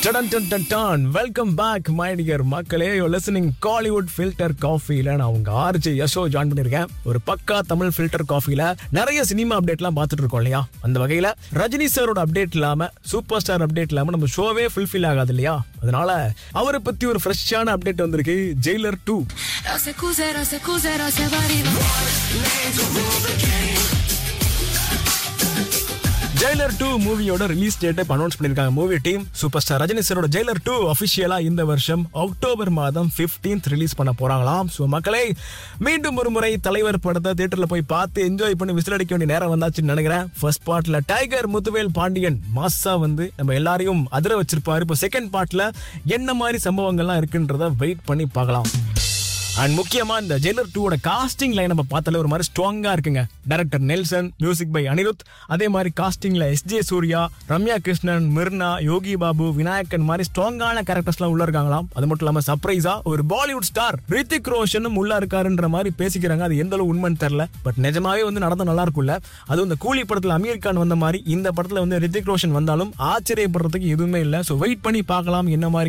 Ton டன் டன் டன் வெல்கம் பேக் மை டியர் மக்களே யூ லிசனிங் காலிவுட் ஃபில்டர் காஃபில நான் உங்க ஆர்ஜி யசோ ஜாயின் பண்ணிருக்கேன் ஒரு பக்கா தமிழ் ஃபில்டர் காஃபில நிறைய சினிமா அப்டேட்லாம் பார்த்துட்டு இருக்கோம் இல்லையா அந்த வகையில ரஜினி சாரோட அப்டேட் இல்லாம சூப்பர் ஸ்டார் அப்டேட் இல்லாம நம்ம ஷோவே ஃபுல்ஃபில் ஆகாது இல்லையா அதனால அவரை பத்தி ஒரு ஃப்ரெஷ்ஷான அப்டேட் வந்திருக்கு Jailer two Rose cuse, rose cuse, rose varino. Jailer two மூவியோட ரிலீஸ் டேட்டை அனௌன்ஸ் பண்ணிருக்காங்க movie team super star Rajini சாரோட ஜெயிலர் டூ அபிஷியலா இந்த வருஷம் அக்டோபர் மாதம் 15th ரிலீஸ் பண்ண போறாங்களாம் ஸோ மக்களே மீண்டும் ஒரு முறை தலைவர் படத்தை தியேட்டர்ல போய் பார்த்து என்ஜாய் பண்ணி விசில் அடிக்க வேண்டிய நேரம் வந்தாச்சுன்னு நினைக்கிறேன் ஃபர்ஸ்ட் பார்ட்ல டைகர் முத்துவேல் பாண்டியன் மாசா வந்து நம்ம எல்லாரையும் அதிர வச்சிருப்பாரு இப்போ செகண்ட் பார்ட்ல என்ன மாதிரி சம்பவங்கள்லாம் இருக்குன்றத வெயிட் பண்ணி பார்க்கலாம் அண்ட் முக்கியமா இந்த ஜெயிலர் டூவோட காஸ்டிங் லைன் நம்ம பார்த்தாலே ஒரு மாதிரி ஸ்ட்ராங்கா இருக்குங்க director Nelson music by Anirudh அதே மாதிரி காஸ்டிங்ல எஸ் ஜே சூர்யா ரம்யா கிருஷ்ணன் மிர்னா யோகி பாபு விநாயகன் மாதிரி ஸ்ட்ராங்கான கேரக்டர்ஸ்லாம் உள்ள இருக்காங்களாம் அது மட்டும் இல்லாம சர்ப்ரைஸா ஒரு பாலிவுட் ஸ்டார் ரித்திக் ரோஷனும் உள்ள இருக்காருன்ற மாதிரி பேசிக்கிறாங்க அது எந்த அளவு உண்மைன்னு தெரியல பட் நிஜமாவே வந்து நடந்தா நல்லா இருக்கும்ல அதுவும் இந்த கூலி படத்துல அமீர் கான் வந்த மாதிரி இந்த படத்துல வந்து ரித்திக் ரோஷன் வந்தாலும் ஆச்சரியப்படுறதுக்கு எதுவுமே இல்லை ஸோ வெயிட் பண்ணி பார்க்கலாம் என்ன மாதிரி